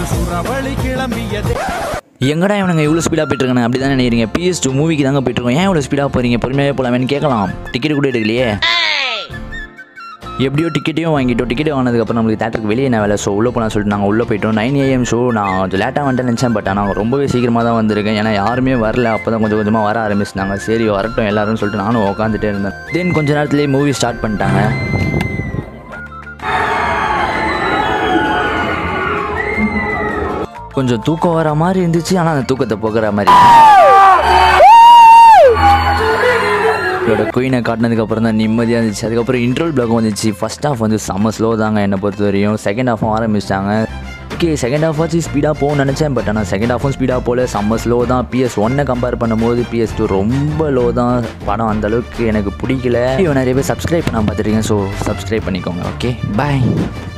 சுறவழி கிளம்பியதே எங்கடா இவனுங்க இவ்வளோ ஸ்பீடாக போயிட்டுருக்காங்க அப்படி தானே நினைக்கிறீங்க பிஎஸ் டூ மூவிக்கு தாங்க போயிட்டுருக்கோம் ஏன் இவ்வளோ ஸ்பீடாக போகிறீங்க பொறுமையாகவே போகலாமேன்னு கேட்கலாம் டிக்கெட் கூட எடுக்கலையே எப்படியோ டிக்கெட்டையும் வாங்கிட்டோம் டிக்கெட் வாங்கினதுக்கப்புறம் நம்மளுக்கு தேட்டருக்கு வெளியே என்ன வேலை ஷோ உள்ளே போனால் சொல்லிட்டு நாங்கள் உள்ளே போயிட்டோம் நைன் ஏஎம் ஷோ நான் கொஞ்சம் லேட்டாக வந்துட்டு நினச்சேன் பட் ஆனால் ரொம்பவே சீக்கிரமாக தான் வந்திருக்கேன் ஏன்னா யாருமே வரல அப்போ தான் கொஞ்சம் கொஞ்சமாக வர ஆரம்பிச்சிட்டாங்க சரி வரட்டும் எல்லாரும் சொல்லிட்டு நானும் உட்காந்துட்டே இருந்தேன் தென் கொஞ்ச நேரத்துலேயே மூவி ஸ்டார்ட் பண்ணிட்டாங்க கொஞ்சம் தூக்கம் வர மாதிரி இருந்துச்சு ஆனால் அந்த தூக்கத்தை போக்குற மாதிரி இதோட குயினை காட்டினதுக்கு அப்புறம் தான் நிம்மதியாக இருந்துச்சு அதுக்கப்புறம் இன்ட்ரோல் பிளாக் வந்துச்சு ஃபர்ஸ்ட் ஹாஃப் வந்து செம்ம ஸ்லோ தாங்க என்னை பொறுத்த வரையும் செகண்ட் ஹாஃபும் ஆரம்பிச்சிட்டாங்க ஓகே செகண்ட் ஹாஃப் ஆச்சு ஸ்பீடாக போகணும்னு நினச்சேன் பட் ஆனால் செகண்ட் ஹாஃபும் ஸ்பீடாக போகல செம்ம ஸ்லோ தான் பிஎஸ் ஒன்னை கம்பேர் பண்ணும்போது பிஎஸ் டூ ரொம்ப லோ தான் படம் அந்த அளவுக்கு எனக்கு பிடிக்கல இவன் நிறைய பேர் சப்ஸ்கிரைப் பண்ண பார்த்துருக்கேன் ஸோ சப்ஸ்கிரைப் பண்ணிக்கோங்க ஓகே பாய்